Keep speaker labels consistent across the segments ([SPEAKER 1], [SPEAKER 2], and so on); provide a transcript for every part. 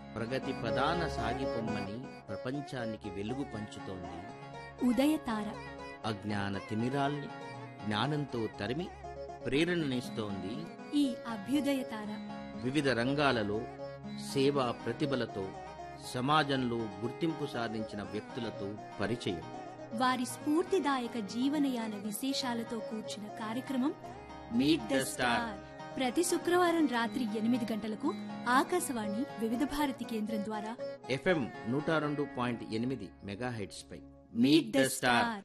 [SPEAKER 1] ప్రగతి ప్రధాన సాగిపొమ్మని ప్రపంచానికి వెలుగు పంచుతోంది
[SPEAKER 2] ఉదయతార
[SPEAKER 1] అజ్ఞాన తిమిరాల్ని జ్ఞానంతో తరిమి ప్రేరణనిస్తోంది
[SPEAKER 2] ఈ అభ్యుదయతార
[SPEAKER 1] వివిధ రంగాలలో సేవా ప్రతిభలతో సమాజంలో గుర్తింపు సాధించిన వ్యక్తులతో పరిచయం
[SPEAKER 2] వారి స్ఫూర్తిదాయక జీవనయాన విశేషాలతో కూర్చిన కార్యక్రమం
[SPEAKER 1] మీట్ ద స్టార్
[SPEAKER 2] ప్రతి శుక్రవారం రాత్రి ఎనిమిది గంటలకు ఆకాశవాణి వివిధ భారతి కేంద్రం ద్వారా
[SPEAKER 1] ఎఫ్ఎం నూట రెండు పాయింట్ ఎనిమిది మెగాహెడ్స్ పై
[SPEAKER 2] మీట్ ద స్టార్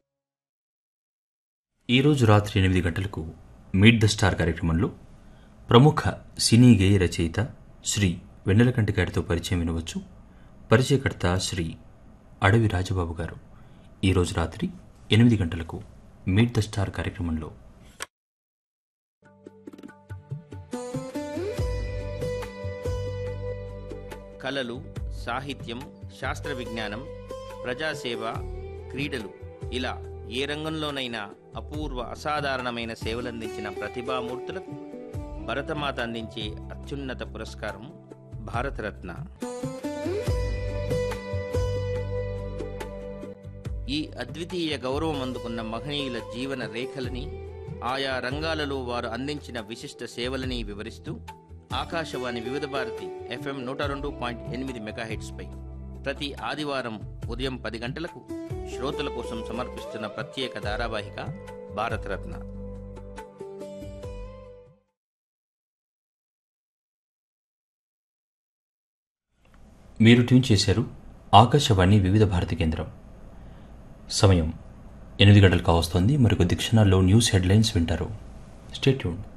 [SPEAKER 3] ఈరోజు రాత్రి ఎనిమిది గంటలకు మీట్ ద స్టార్ కార్యక్రమంలో ప్రముఖ సినీ గేయ రచయిత శ్రీ వెన్నెలకంటి గారితో పరిచయం వినవచ్చు పరిచయకర్త శ్రీ అడవి రాజబాబు గారు ఈరోజు రాత్రి ఎనిమిది గంటలకు మీట్ ద స్టార్ కార్యక్రమంలో
[SPEAKER 1] కళలు సాహిత్యం శాస్త్ర విజ్ఞానం ప్రజాసేవ క్రీడలు ఇలా ఏ రంగంలోనైనా అపూర్వ అసాధారణమైన సేవలందించిన ప్రతిభామూర్తులకు భరతమాత అందించే అత్యున్నత పురస్కారం భారతరత్న ఈ అద్వితీయ గౌరవం అందుకున్న మహనీయుల జీవన రేఖలని ఆయా రంగాలలో వారు అందించిన విశిష్ట సేవలని వివరిస్తూ ఆకాశవాణి వివిధ భారతి ఎఫ్ఎం నూట రెండు పాయింట్ ఎనిమిది మెగాహెట్స్పై ప్రతి ఆదివారం ఉదయం పది గంటలకు శ్రోతల కోసం సమర్పిస్తున్న ప్రత్యేక ధారావాహిక భారతరత్న
[SPEAKER 3] మీరు ట్యూన్ చేశారు ఆకాశవాణి వివిధ భారతి కేంద్రం సమయం ఎనిమిది గంటలకు కావస్తోంది మరికొద్ది క్షణాల్లో న్యూస్ హెడ్లైన్స్ వింటారు స్టేట్యూన్